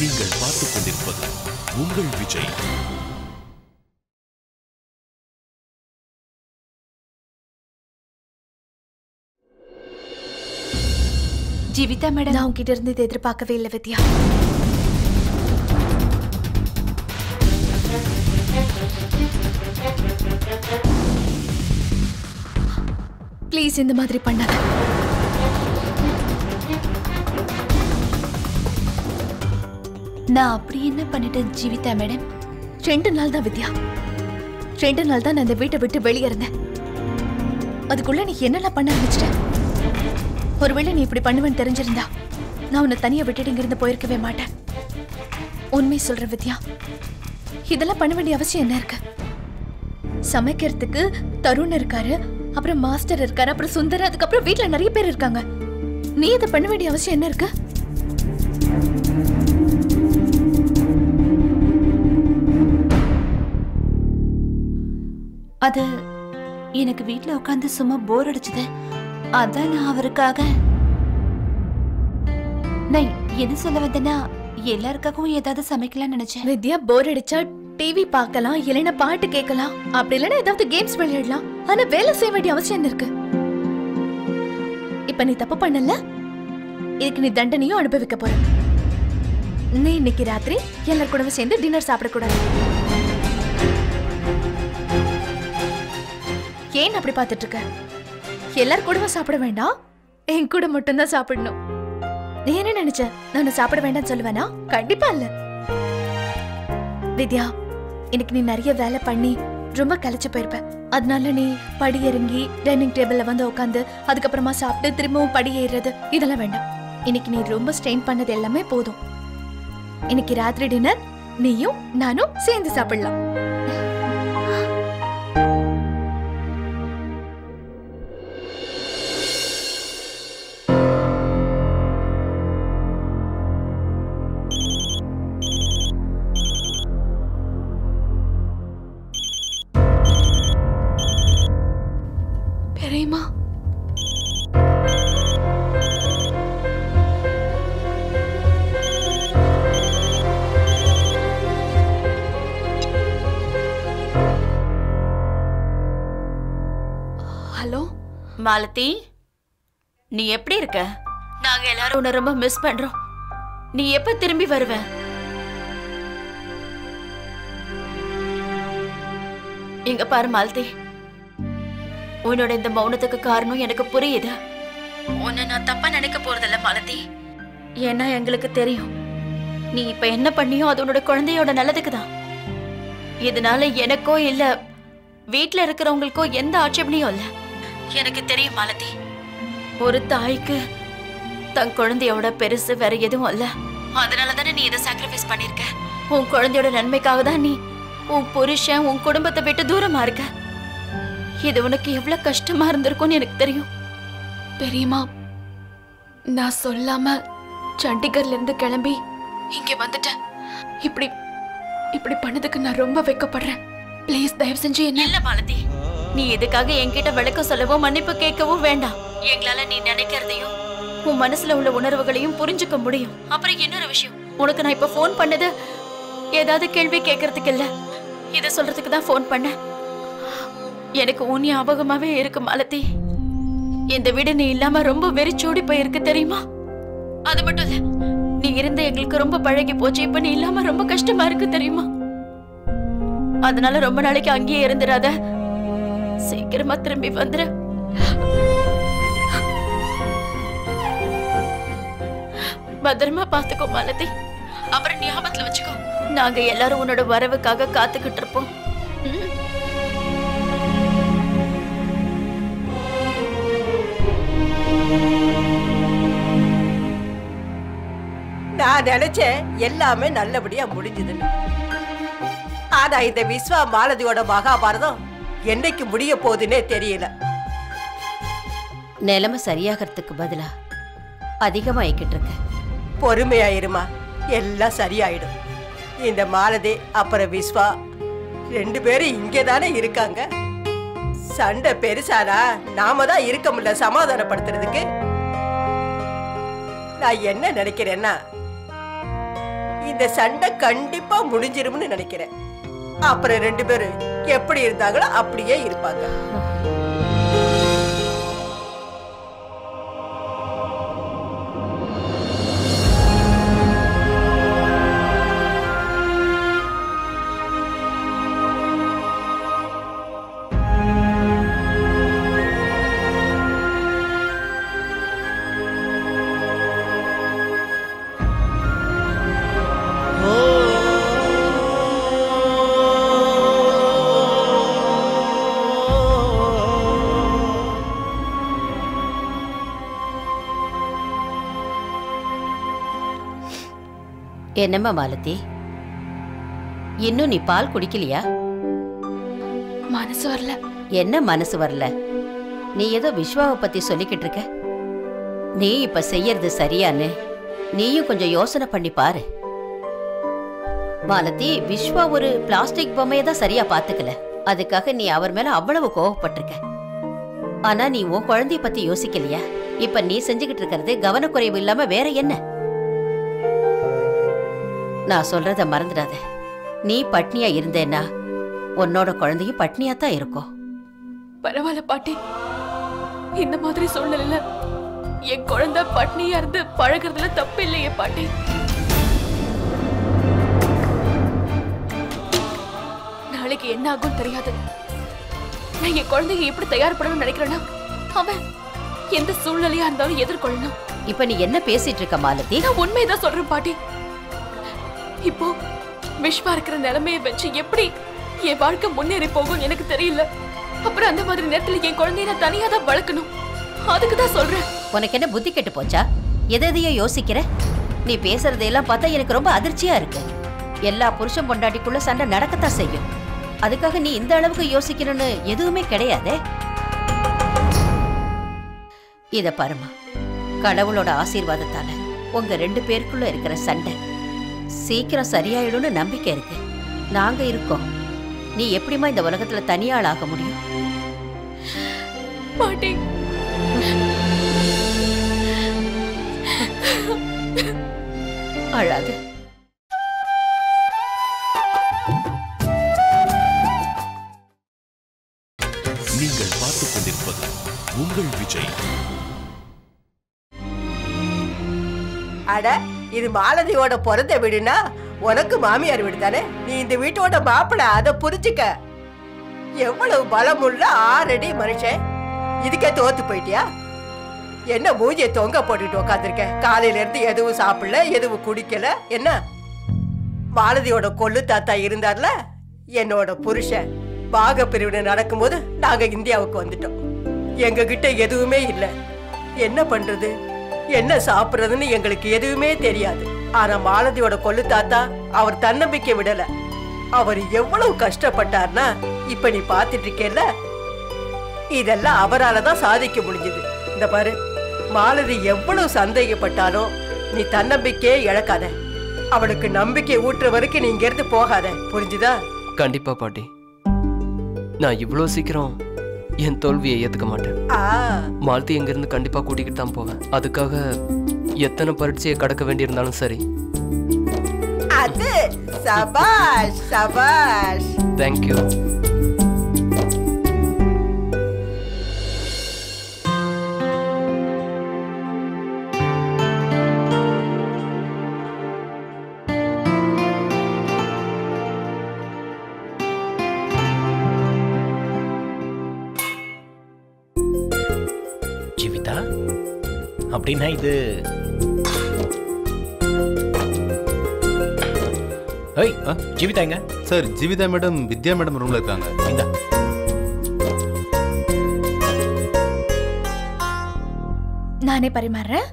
நீங்கள் பார்த்துக் கொண்டிருப்பது உங்கள் விஜய் ஜீவிதா மேடம் நான் உங்ககிட்ட இருந்து இதை எதிர்பார்க்கவே இல்லை வித்யா ப்ளீஸ் இந்த மாதிரி பண்ணாத நான் அப்படி என்ன பண்ணிட்டேன் ஜீவிதா மேடம் ரெண்டு நாள் தான் வித்யா ரெண்டு நாள் தான் நான் இந்த வீட்டை விட்டு வெளியே இருந்தேன் அதுக்குள்ள நீ என்னெல்லாம் பண்ண ஆரம்பிச்சிட்ட ஒருவேளை நீ இப்படி பண்ணுவேன்னு தெரிஞ்சிருந்தா நான் உன்னை தனியா விட்டுட்டு இங்கிருந்து போயிருக்கவே மாட்டேன் உண்மை சொல்ற வித்யா இதெல்லாம் பண்ண வேண்டிய அவசியம் என்ன இருக்கு சமைக்கிறதுக்கு தருண் இருக்காரு அப்புறம் மாஸ்டர் இருக்காரு அப்புறம் சுந்தர் அதுக்கப்புறம் வீட்ல நிறைய பேர் இருக்காங்க நீ இதை பண்ண வேண்டிய அவசியம் என்ன இருக்கு அது எனக்கு வீட்ல உட்காந்து சும்மா போர் அடிச்சது அதான் நான் அவருக்காக நான் என்ன சொல்ல வந்தேன்னா எல்லாருக்காகவும் ஏதாவது சமைக்கலாம்னு நினைச்சேன் வித்யா போர் அடிச்சா டிவி பார்க்கலாம் இல்லைன்னா பாட்டு கேட்கலாம் அப்படி இல்லைன்னா ஏதாவது கேம்ஸ் விளையாடலாம் ஆனா வேலை செய்ய வேண்டிய அவசியம் என்ன இருக்கு இப்ப நீ தப்பு பண்ணல இதுக்கு நீ தண்டனையும் அனுபவிக்க போற நீ இன்னைக்கு ராத்திரி எல்லார் கூடவே சேர்ந்து டின்னர் சாப்பிடக்கூடாது ஏன் அப்படி பார்த்துட்டு இருக்க எல்லார் கூடவும் சாப்பிட வேண்டாம் என் கூட மட்டும்தான் சாப்பிடணும் நீ என்ன நினைச்ச நான் சாப்பிட வேண்டாம்னு சொல்லுவேனா கண்டிப்பா இல்ல வித்யா இன்னைக்கு நீ நிறைய வேலை பண்ணி ரொம்ப களைச்சு போயிருப்ப அதனால நீ படி இறங்கி டைனிங் டேபிள்ல வந்து உட்காந்து அதுக்கப்புறமா சாப்பிட்டு திரும்பவும் படி ஏறுறது இதெல்லாம் வேண்டாம் இன்னைக்கு நீ ரொம்ப ஸ்ட்ரெயின் பண்ணது எல்லாமே போதும் இன்னைக்கு ராத்திரி டின்னர் நீயும் நானும் சேர்ந்து சாப்பிடலாம் பெரியம்மா ஹலோ மாலதி நீ எப்படி இருக்க நாங்க எல்லாரும் உன்னை ரொம்ப மிஸ் பண்றோம் நீ எப்ப திரும்பி வருவ இங்க பாரு மாலதி உன்னோட இந்த மௌனத்துக்கு காரணம் எனக்கு புரியுது உன்னை நான் தப்பா நினைக்க போறதில்ல மாலதி ஏன்னா எங்களுக்கு தெரியும் நீ இப்ப என்ன பண்ணியோ அது உன்னோட குழந்தையோட நல்லதுக்கு தான் இதனால எனக்கோ இல்ல வீட்ல இருக்கிறவங்களுக்கோ எந்த ஆட்சேபனையும் இல்ல எனக்கு தெரியும் மாலதி ஒரு தாய்க்கு தன் குழந்தையோட பெருசு வேற எதுவும் இல்ல அதனால தானே நீ இதை சாக்ரிஃபைஸ் பண்ணிருக்க உன் குழந்தையோட நன்மைக்காக தான் நீ உன் புருஷன் உன் குடும்பத்தை விட்டு தூரமா இருக்க இது உனக்கு எவ்வளவு கஷ்டமா இருந்திருக்கும்னு எனக்கு தெரியும் பெரியம்மா நான் சொல்லாம சண்டிகர்ல இருந்து கிளம்பி இங்க வந்துட்டேன் இப்படி இப்படி பண்ணதுக்கு நான் ரொம்ப வெக்கப்படுறேன் ப்ளீஸ் தயவு செஞ்சு என்ன இல்ல மாலதி நீ இதுக்காக என்கிட்ட விளக்கம் சொல்லவோ மன்னிப்பு கேட்கவோ வேண்டாம் எங்களால நீ நினைக்கிறதையும் உன் மனசுல உள்ள உணர்வுகளையும் புரிஞ்சுக்க முடியும் அப்புறம் இன்னொரு விஷயம் உனக்கு நான் இப்ப ஃபோன் பண்ணது ஏதாவது கேள்வி கேட்கறதுக்கு இல்ல இத சொல்றதுக்கு தான் ஃபோன் பண்ணேன் எனக்கு உன் ஞாபகமாவே இருக்கு மாலதி இந்த வீடு நீ இல்லாம ரொம்ப வெறிச்சோடி போயிருக்கு தெரியுமா அது மட்டும் இல்ல நீ இருந்த எங்களுக்கு ரொம்ப பழகி போச்சு இப்ப நீ இல்லாம ரொம்ப கஷ்டமா இருக்கு தெரியுமா அதனால ரொம்ப நாளைக்கு அங்கேயே இருந்துடாத சீக்கிரமா திரும்பி வந்துரு பத்திரமா பாத்துக்கோ மாலதி அப்புறம் ஞாபகத்துல வச்சுக்கோ நாங்க எல்லாரும் உன்னோட வரவுக்காக காத்துக்கிட்டு இருப்போம் ம்? நான் நினைச்சேன் எல்லாமே நல்லபடியா முடிஞ்சதுன்னு ஆனா இந்த விஸ்வா மாலதியோட மகாபாரதம் என்னைக்கு முடிய போகுதுன்னே தெரியல நிலைமை சரியாகிறதுக்கு பதிலா அதிகமாயிக்கிட்டு இருக்கு பொறுமையாயிருமா எல்லாம் சரியாயிடும் இந்த மாலதி அப்புறம் விஸ்வா ரெண்டு பேரும் இங்கே தானே இருக்காங்க சண்டை பெருசானா நாம தான் இருக்க முடியல சமாதானப்படுத்துறதுக்கு நான் என்ன நினைக்கிறேன்னா இந்த சண்டை கண்டிப்பா முடிஞ்சிரும்னு நினைக்கிறேன் அப்புறம் ரெண்டு பேரும் எப்படி இருந்தாங்களோ அப்படியே இருப்பாங்க என்னம்மா மாலதி இன்னும் நீ பால் குடிக்கலையா மனசு வரல என்ன மனசு வரல நீ ஏதோ விஸ்வாவை பத்தி சொல்லிக்கிட்டு இருக்க நீ இப்ப செய்யறது சரியான்னு நீயும் கொஞ்சம் யோசனை பண்ணி பாரு மாலதி விஸ்வா ஒரு பிளாஸ்டிக் பொம்மையை தான் சரியா பாத்துக்கல அதுக்காக நீ அவர் மேல அவ்வளவு கோவப்பட்டிருக்க ஆனா நீ உன் குழந்தைய பத்தி யோசிக்கலையா இப்ப நீ செஞ்சுக்கிட்டு இருக்கிறது கவனக்குறைவு இல்லாம வேற என்ன நான் சொல்றத மறந்துடாத நீ பட்னியா இருந்தேன்னா உன்னோட குழந்தையும் பட்னியா தான் இருக்கும் பரவாயில்ல பாட்டி இந்த மாதிரி சூழ்நிலையில என் குழந்தை பட்னியா இருந்து பழகுறதுல தப்பு இல்லையே பாட்டி நாளைக்கு என்ன ஆகும் தெரியாது நான் என் குழந்தைய எப்படி தயார் பண்ணணும்னு நினைக்கிறேன்னா அவன் எந்த சூழ்நிலையா இருந்தாலும் எதிர்கொள்ளணும் இப்ப நீ என்ன பேசிட்டு இருக்க மாலதி நான் உண்மையதான் சொல்றேன் பாட்டி இப்போ விஸ்வா இருக்கிற நிலைமையை வச்சு எப்படி என் வாழ்க்கை முன்னேறி போகும் எனக்கு தெரியல அப்புறம் அந்த மாதிரி நேரத்துல என் குழந்தைய நான் தனியா தான் வளர்க்கணும் அதுக்கு தான் சொல்றேன் உனக்கு என்ன புத்தி கெட்டு போச்சா எதை எதையோ யோசிக்கிற நீ பேசுறதையெல்லாம் பார்த்தா எனக்கு ரொம்ப அதிர்ச்சியா இருக்கு எல்லா புருஷன் பொண்டாட்டிக்குள்ள சண்டை நடக்கத்தான் செய்யும் அதுக்காக நீ இந்த அளவுக்கு யோசிக்கணும்னு எதுவுமே கிடையாதே இத பாருமா கடவுளோட ஆசீர்வாதத்தால உங்க ரெண்டு பேருக்குள்ள இருக்கிற சண்டை சீக்கிரம் சரியாயிடும்னு நம்பிக்கை இருக்கு நாங்க இருக்கோம் நீ எப்படிம்மா இந்த உலகத்துல தனியாள் ஆக முடியும் பாட்டி அழாது நீங்கள் பார்த்துக் கொண்டிருப்பது உங்கள் விஜய் அட இது மாலதியோட பிறந்த வீடுனா உனக்கு மாமியார் வீடு தானே நீ இந்த வீட்டோட மாப்பிள அதை புரிஞ்சுக்க எவ்வளவு பலமுள்ள ஆறடி மனுஷன் இதுக்கே தோத்து போயிட்டியா என்ன மூஞ்சியை தொங்க போட்டுட்டு உட்காந்துருக்க காலையில இருந்து எதுவும் சாப்பிடல எதுவும் குடிக்கல என்ன மாலதியோட கொள்ளு தாத்தா இருந்தார்ல என்னோட புருஷன் பாக பிரிவினை நடக்கும்போது நாங்க இந்தியாவுக்கு வந்துட்டோம் எங்க கிட்ட எதுவுமே இல்ல என்ன பண்றது என்ன சாப்பிடுறதுன்னு எங்களுக்கு எதுவுமே தெரியாது ஆனா மாலதியோட கொள்ளு தாத்தா அவர் தன்னம்பிக்கை விடல அவர் எவ்வளவு கஷ்டப்பட்டார்னா இப்ப நீ பாத்துட்டு இருக்கேல்ல இதெல்லாம் அவரால தான் சாதிக்க முடிஞ்சது இந்த பாரு மாலதி எவ்வளவு சந்தேகப்பட்டாலும் நீ தன்னம்பிக்கையே இழக்காத அவளுக்கு நம்பிக்கை ஊட்டுற வரைக்கும் நீ இங்க இருந்து போகாத புரிஞ்சுதா கண்டிப்பா பாட்டி நான் இவ்வளோ சீக்கிரம் என் தோல்வியை ஏத்துக்க மாட்டேன் ஆ மாலத்தி இங்கிருந்து கண்டிப்பா கூட்டிக்கிட்டு தான் போவேன் அதுக்காக எத்தனை பரீட்சையை கடக்க வேண்டியிருந்தாலும் சரி அது சபாஷ் சபாஷ் தேங்க்யூ ஜீவிதா அப்படின்னா இது ஏய் ஜீவிதா எங்க sir Jeevitha madam Vidya madam ரூம்ல இருக்காங்க இந்தா நானே பரிமாறுறேன்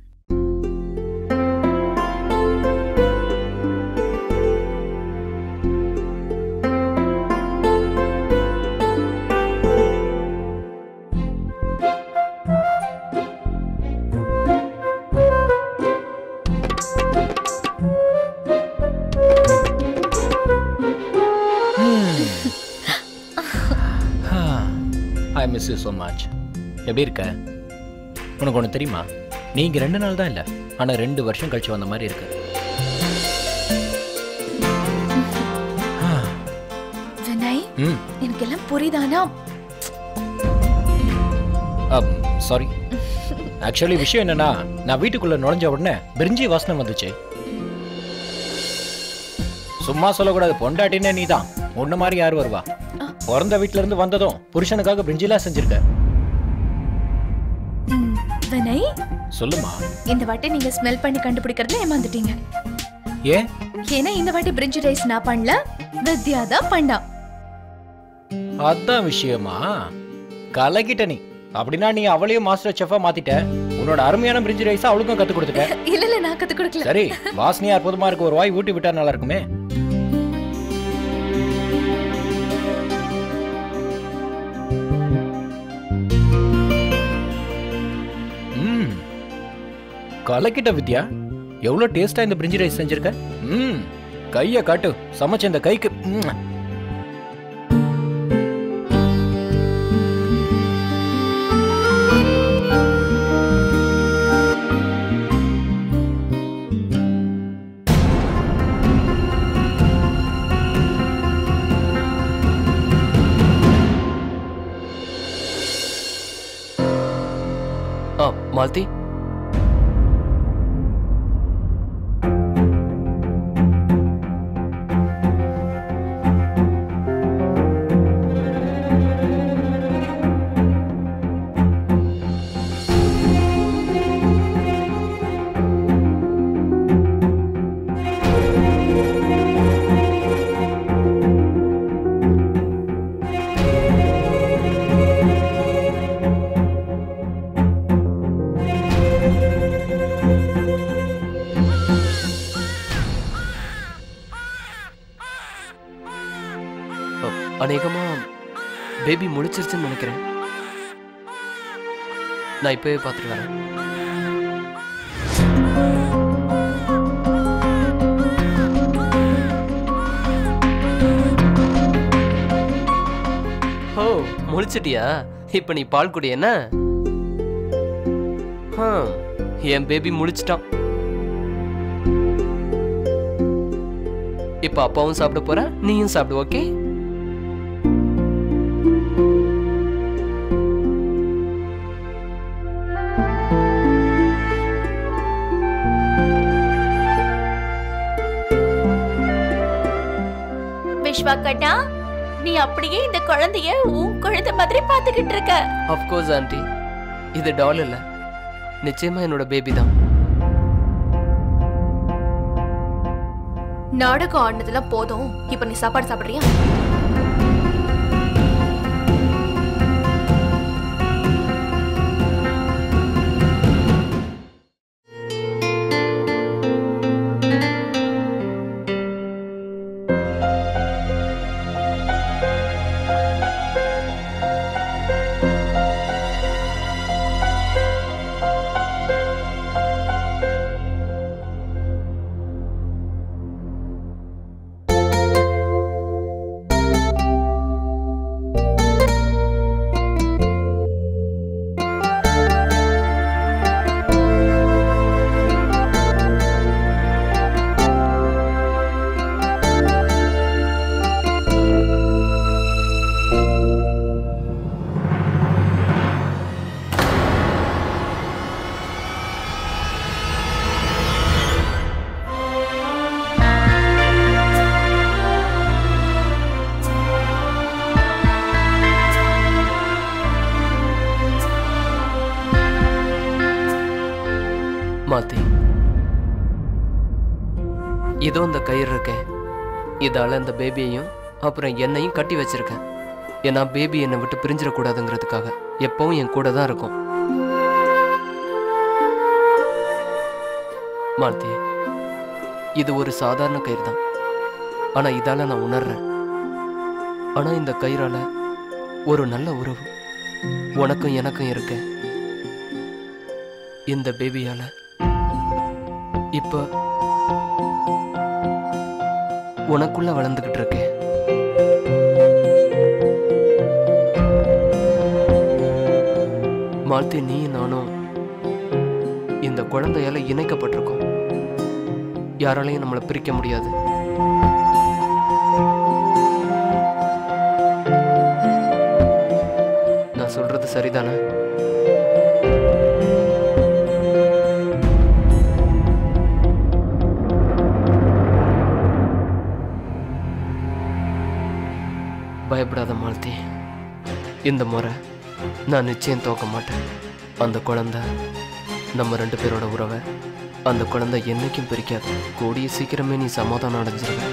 I miss you so much எப்படி இருக்க உனக்கு ஒன்று தெரியுமா நீங்க ரெண்டு நாள் தான் இல்லை ஆனால் ரெண்டு வருஷம் கழிச்சு வந்த மாதிரி இருக்கு புரியுதானா சாரி ஆக்சுவலி விஷயம் என்னன்னா நான் வீட்டுக்குள்ள நுழைஞ்ச உடனே பிரிஞ்சி வாசனை வந்துச்சு சும்மா சொல்லக்கூடாது பொண்டாட்டினே நீ தான் உன்ன மாதிரி யார் வருவா பிறந்த வீட்ல இருந்து வந்ததும் புருஷனுக்காக பிரிஞ்சிலாம் செஞ்சிருக்க ம், வினய் சொல்லுமா இந்த வாட்டி நீங்க ஸ்மெல் பண்ணி கண்டுபிடிக்கிறதுல ஏமாந்துட்டீங்க ஏன் ஏன்னா இந்த வாட்டி பிரிஞ்சி ரைஸ் நான் பண்ணல வித்யா தான் பண்ணா அதான் விஷயமா கலக்கிட்ட நீ அப்படின்னா நீ அவளையும் மாஸ்டர் செஃபா மாத்திட்ட உன்னோட அருமையான பிரிஞ்சி ரைஸ் அவளுக்கும் கத்து கொடுத்துட்ட இல்ல இல்ல நான் கத்து கொடுக்கல சரி வாசனையா அற்புதமா இருக்கு ஒரு வாய் ஊட்டி விட்டா நல்லா இருக்குமே ம் கலக்கிட்ட வித்யா எவ்வளோ டேஸ்டா இந்த பிரிஞ்சி ரைஸ் செஞ்சிருக்க ம் கையை காட்டு சமைச்ச இந்த கைக்கு ம். ஆ மாலதி அநேகமா பேபி முழிச்சிருச்சுன்னு நினைக்கிறேன் நான் இப்பவே பார்த்துட்டு வரேன் ஓ முழிச்சிட்டியா இப்ப நீ பால் குடி என்ன ஹம், என் பேபி முழிச்சிட்டான் இப்ப அப்பாவும் சாப்பிட போற நீயும் சாப்பிடு ஓகே விஸ்வா கண்ணா நீ அப்படியே இந்த குழந்தைய உன் குழந்தை மாதிரி பாத்துக்கிட்டு இருக்க அஃப்கோர்ஸ் ஆண்டி இது டால் இல்ல நிச்சயமா என்னோட பேபி தான் நாடகம் ஆடினதெல்லாம் போதும் இப்ப நீ சாப்பாடு சாப்பிடுறியா மாத்தி இதோ இந்த கயிறு இருக்கே இதால இந்த பேபியையும் அப்புறம் என்னையும் கட்டி வச்சிருக்கேன் ஏன்னா பேபி என்னை விட்டு பிரிஞ்சிடக்கூடாதுங்கிறதுக்காக எப்பவும் என் கூட தான் இருக்கும் மாலதி இது ஒரு சாதாரண கயிறு தான் ஆனா இதால நான் உணர்றேன் ஆனா இந்த கயிறால ஒரு நல்ல உறவு உனக்கும் எனக்கும் இருக்கு இந்த பேபியால இப்ப உனக்குள்ள வளர்ந்துகிட்டு இருக்கேன் மாலத்தி நீ நானும் இந்த குழந்தையால இணைக்கப்பட்டிருக்கோம் யாராலையும் நம்மளை பிரிக்க முடியாது நான் சொல்றது சரிதானே பயப்படாத மாலதி இந்த முறை நான் நிச்சயம் தோக்க மாட்டேன் அந்த குழந்தை நம்ம ரெண்டு பேரோட உறவை அந்த குழந்தை என்னைக்கும் பிரிக்காது கூடிய சீக்கிரமே நீ சமாதானம் அடைஞ்சிருவ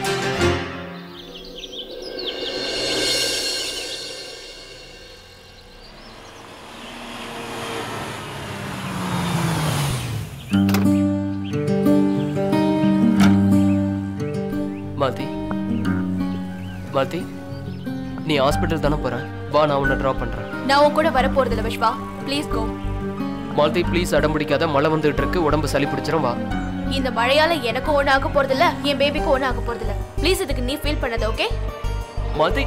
மாதி மாதி நீ ஹாஸ்பிட்டல் தானே போற வா நான் உன்னை ட்ராப் பண்றேன் நான் உன் கூட வர போறதில்ல Vishwa please go Malathi please அடம் பிடிக்காத மழை வந்துட்டு இருக்கு உடம்பு சளி பிடிச்சிரும் வா இந்த மழையால எனக்கும் ஒண்ணு ஆக போறதில்ல என் பேபிக்கும் ஒண்ணு ஆக போறதில்ல ப்ளீஸ் இதுக்கு நீ ஃபீல் பண்ணது ஓகே மாலதி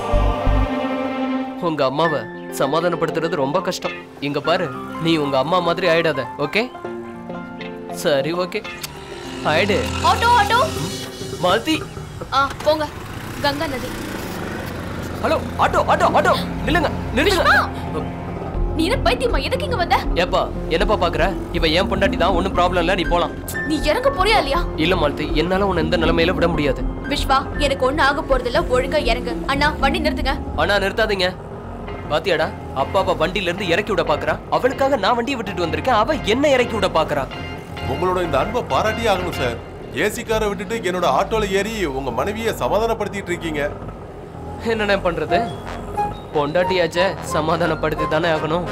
உங்க அம்மாவை சமாதானப்படுத்துறது ரொம்ப கஷ்டம் இங்க பாரு நீ உங்க அம்மா மாதிரி ஆயிடாத ஓகே சரி ஓகே ஆயிடு ஆட்டோ ஆட்டோ மாலதி ஆ போங்க கங்கா நதி ஹலோ ஆட்டோ ஆட்டோ ஆட்டோ நில்லுங்க நில்லுங்க நீ என்ன பைத்தியமா எதுக்கு இங்க வந்த ஏப்பா என்னப்பா பாக்குற இவ ஏன் பொண்டாட்டி தான் ஒன்றும் ப்ராப்ளம் இல்லை நீ போலாம் நீ இறங்க போறியா இல்லையா இல்ல மாலதி என்னால உன்னை இந்த நிலைமையில விட முடியாது விஷ்வா எனக்கு ஒண்ணு ஆக போறதில்ல ஒழுங்கா இறங்கு அண்ணா வண்டி நிறுத்துங்க அண்ணா நிறுத்தாதீங்க பாத்தியாடா அப்பா அப்பா வண்டியில இருந்து இறக்கி விட பாக்குறா அவளுக்காக நான் வண்டியை விட்டுட்டு வந்திருக்கேன் அவ என்ன இறக்கி விட பாக்குறா உங்களோட இந்த அன்பை பாராட்டியே ஆகணும் சார் ஏசி காரை விட்டுட்டு என்னோட ஆட்டோல ஏறி உங்க மனைவியை சமாதானப்படுத்திட்டு இருக்கீங்க என்னண்ணே பண்றது பொண்டாட்டியாச்சே சமாதானப்படுத்தி தானே ஆகணும்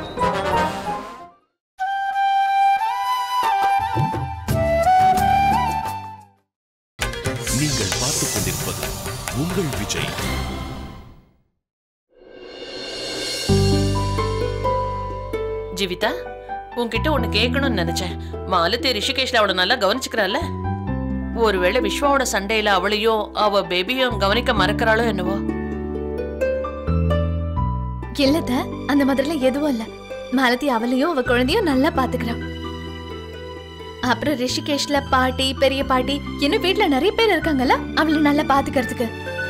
நீங்கள் பார்த்துக் கொண்டிருப்பது உங்கள் விஜய் ஜீவிதா உன்கிட்ட ஒண்ணு கேட்கணும்னு நினைச்சேன் மாலதி ரிஷிகேஷ்ல அவளை நல்லா கவனிச்சுக்கிறாள்ல ஒருவேளை விஸ்வாவோட சண்டையில அவளையும் அவ பேபியும் கவனிக்க மறக்கறாளோ என்னவோ இல்லத அந்த மாதிரிலாம் எதுவும் இல்ல மாலதி அவளையும் அவ குழந்தையும் நல்லா பாத்துக்கிறான் அப்புறம் ரிஷிகேஷ்ல பாட்டி பெரிய பாட்டி இன்னும் வீட்ல நிறைய பேர் இருக்காங்கல்ல அவளை நல்லா பாத்துக்கிறதுக்கு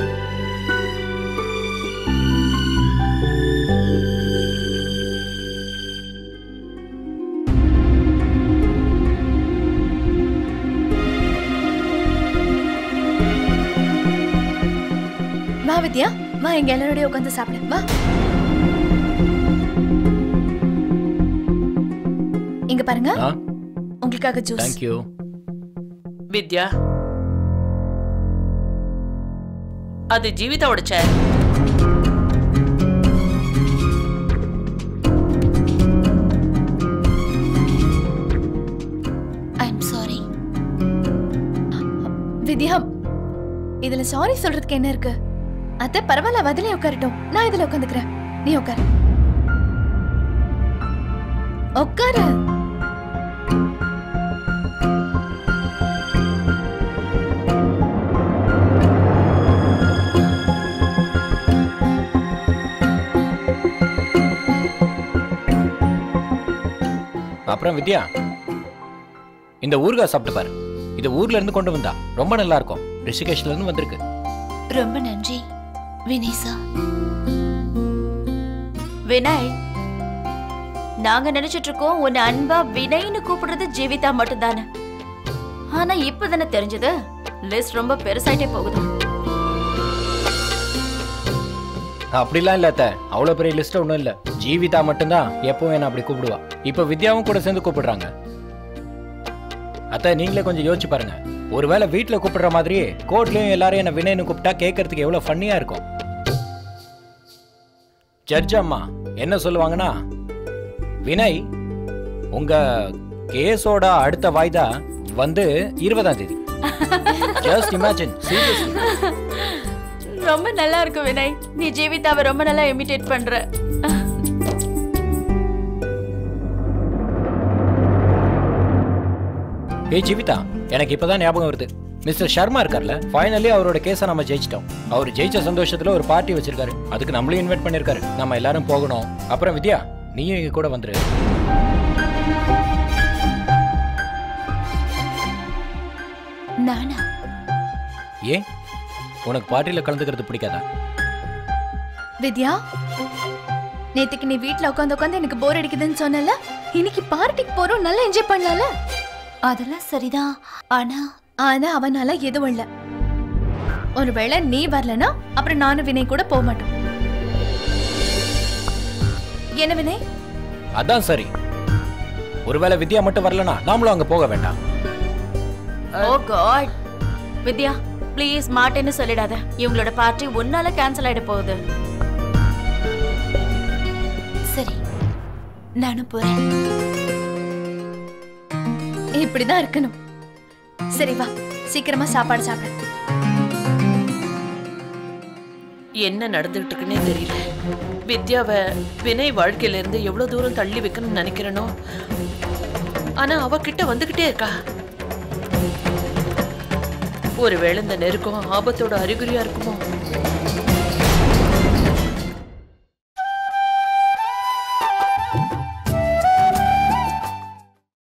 வா வித்யா வா எங்க எல்லாரோடய உட்காந்து சாப்பிடு வா இங்க பாருங்க ஆ உங்களுக்காக ஜூஸ் தேங்க்யூ வித்யா அது ஜீவிதாவோட சேர் ஐ எம் சாரி வித்யா இதுல சாரி சொல்றதுக்கு என்ன இருக்கு அத்தை பரவாயில்ல பதிலே உட்காரட்டும் நான் இதுல உட்காந்துக்கிறேன் நீ உட்காரு உட்காரு அப்புறம் வித்யா இந்த ஊறுகாய் சாப்பிட்டு பாரு இது ஊர்ல இருந்து கொண்டு வந்தா ரொம்ப நல்லா இருக்கும் ரிஷிகேஷ்ல இருந்து வந்திருக்கு ரொம்ப நன்றி வினய் சார் வினய் நாங்க நினைச்சிட்டு இருக்கோம் உன்னை அன்பா வினய்னு கூப்பிடுறது ஜீவிதா மட்டும்தானே ஆனா இப்பதானே தெரிஞ்சது லிஸ்ட் ரொம்ப பெருசாயிட்டே போகுது அப்படிலாம் இல்ல அத்தை அவ்வளவு பெரிய லிஸ்ட் ஒன்றும் இல்ல ஜீவிதா மட்டும்தான் எப்பவும் என்ன அப்படி கூப்பிடுவா இப்ப வித்யாவும் கூட சேர்ந்து கூப்பிடுறாங்க அத்தை நீங்களே கொஞ்சம் யோசிச்சு பாருங்க ஒருவேளை வீட்ல கூப்பிடுற மாதிரி கோர்ட்லயும் எல்லாரும் என்ன வினய்னு கூப்பிட்டா கேட்கறதுக்கு எவ்வளவு ஃபன்னியா இருக்கும் ஜட்ஜ் அம்மா என்ன சொல்லுவாங்கன்னா வினய் உங்க கேஸோட அடுத்த வாய்தா வந்து இருபதாம் தேதி ஜஸ்ட் இமேஜின் சீரியஸ்லி ரொம்ப நல்லா இருக்கு வினய் நீ ஜீவிதாவை ரொம்ப நல்லா இமிடேட் பண்ற ஏய் ஜீவிதா எனக்கு இப்பதான் ஞாபகம் வருது மிஸ்டர் சர்மா இருக்கார்ல ஃபைனலி அவரோட கேஸை நம்ம ஜெயிச்சிட்டோம் அவர் ஜெயிச்ச சந்தோஷத்துல ஒரு பார்ட்டி வச்சிருக்காரு அதுக்கு நம்மளையும் இன்வைட் பண்ணிருக்காரு நம்ம எல்லாரும் போகணும் அப்புறம் வித்யா நீயும் எங்க கூட வந்துரு நானா ஏன் உனக்கு பார்ட்டியில கலந்துக்கிறது பிடிக்காதா வித்யா நேத்துக்கு நீ வீட்ல உட்காந்து உட்காந்து எனக்கு போர் அடிக்குதுன்னு சொன்னல இன்னைக்கு பார்ட்டிக்கு போறோம் நல்லா என்ஜாய் பண்ணலாம்ல அதெல்லாம் சரிதான் ஆனா ஆனா அவனால எதுவும் இல்ல ஒருவேளை நீ வரலனா அப்புறம் நானும் வினய் கூட போக மாட்டோம் என்ன வினய் அதான் சரி ஒருவேளை வித்யா மட்டும் வரலனா நாமளும் அங்க போக வேண்டாம் ஓ காட் வித்யா ப்ளீஸ் மாட்டேன்னு சொல்லிடாத இவங்களோட பார்ட்டி உன்னால கேன்சல் ஆயிட போகுது சரி நானும் போறேன் இப்படிதான் இருக்கணும் சரி வா சீக்கிரமா சாப்பாடு சாப்பிடு என்ன நடந்துகிட்டு இருக்குன்னே தெரியல வித்யாவை வினய் வாழ்க்கையில இருந்து எவ்வளவு தூரம் தள்ளி வைக்கணும்னு நினைக்கிறேனோ ஆனா அவ கிட்ட வந்துகிட்டே இருக்கா ஒருவேளை இந்த நெருக்கம் ஆபத்தோட அறிகுறியா இருக்குமோ